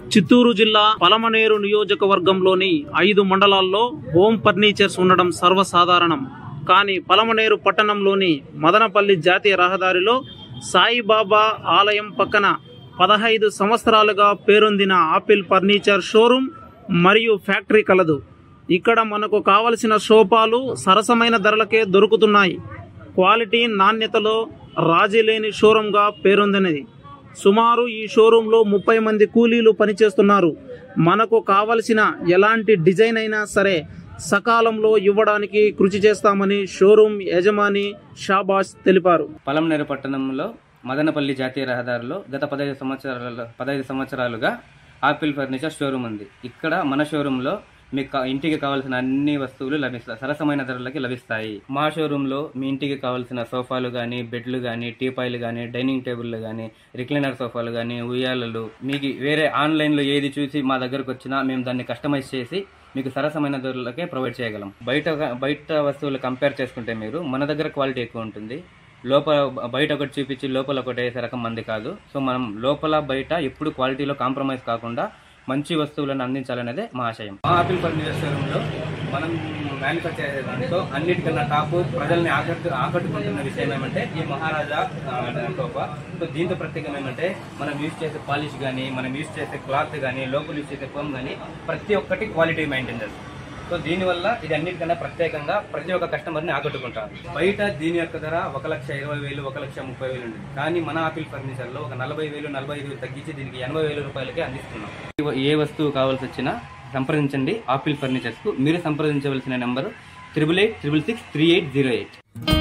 చిత్తూరు జిల్లా పలమనేరు నియోజకవర్గంలోని ఐదు మండలాల్లో హోమ్ ఫర్నిచర్స్ ఉండడం సర్వసాధారణం కానీ పలమనేరు పట్టణంలోని మదనపల్లి జాతీయ రహదారిలో సాయిబాబా ఆలయం పక్కన పదహైదు సంవత్సరాలుగా పేరొందిన ఆపిల్ ఫర్నిచర్ షోరూమ్ మరియు ఫ్యాక్టరీ కలదు ఇక్కడ మనకు కావలసిన సోఫాలు సరసమైన ధరలకే దొరుకుతున్నాయి క్వాలిటీ నాణ్యతలో రాజీ లేని షోరూంగా పేరొందినది సుమారు ఈ షోరూంలో ముప్పై మంది కూలీలు పనిచేస్తున్నారు మనకు కావలసిన ఎలాంటి డిజైన్ అయినా సరే సకాలంలో ఇవ్వడానికి కృషి చేస్తామని షోరూం యజమాని షాబాష్ తెలిపారు పలంనేరు పట్టణంలో మదనపల్లి జాతీయ రహదారిలో గత పదహైదు సంవత్సరాల పదహైదు సంవత్సరాలుగా ఆపిల్ ఫర్నిచర్ షోరూమ్ ఉంది ఇక్కడ మన షోరూంలో మీకు కా- ఇంటికి కావాల్సిన అన్ని వస్తువులు లభిస్తాయి సరసమైన ధరలకి లభిస్తాయి మా షోరూంలో మీ ఇంటికి కావాల్సిన సోఫాలు కానీ బెడ్లు కానీ టీపాయిలు కానీ డైనింగ్ టేబుల్లు కానీ రిక్లైనర్ సోఫాలు కానీ ఉయ్యాలలు మీకు వేరే ఆన్లైన్లో ఏది చూసి మా దగ్గరకు వచ్చినా మేము దాన్ని కస్టమైజ్ చేసి మీకు సరసమైన ధరలకే ప్రొవైడ్ చేయగలం బయట బయట వస్తువులు కంపేర్ చేసుకుంటే మీరు మన దగ్గర క్వాలిటీ ఎక్కువ ఉంటుంది లోపల బయట ఒకటి చూపించి లోపల ఒకటి వేసే రకం మంది కాదు సో మనం లోపల బయట ఎప్పుడు క్వాలిటీలో కాంప్రమైజ్ కాకుండా మంచి వస్తువులను అందించాలనేదే మా ఆశయం మా ఆపిల్ ఫర్నిచర్ షోరూంలో మనం మ్యానుఫ్యాక్చర్ చేసే దాంట్లో అన్నిటికన్నా టాప్ ప్రజల్ని ఆకట్టు ఆకట్టుకుంటున్న విషయం ఏమంటే ఈ మహారాజా ఆ, సోఫా సో దీంతో ప్రత్యేకం ఏమంటే మనం యూజ్ చేసే పాలిష్ కానీ మనం యూజ్ చేసే క్లాత్ కానీ లోపల యూజ్ చేసే ఫోమ్ కానీ ప్రతి ఒక్కటి క్వాలిటీ మెయింటైన్ చేస్తుంది సో దీనివల్ల ఇది అన్నిటికన్నా ప్రత్యేకంగా ప్రతి ఒక్క కస్టమర్ని ఆకట్టుకుంటారు బయట దీని యొక్క ధర ఒక లక్ష ఇరవై వేలు ఒక లక్ష ముప్పై వేలు ఉంది కానీ మన ఆపిల్ ఫర్నిచర్ లో ఒక నలభై వేలు నలభై ఐదు వేలు తగ్గించి దీనికి ఎనభై వేల రూపాయలకే అందిస్తున్నాం ఏ వస్తువు కావాల్సి వచ్చినా సంప్రదించండి ఆపిల్ ఫర్నిచర్స్ కు మీరు సంప్రదించవలసిన number triple eight triple six three eight zero eight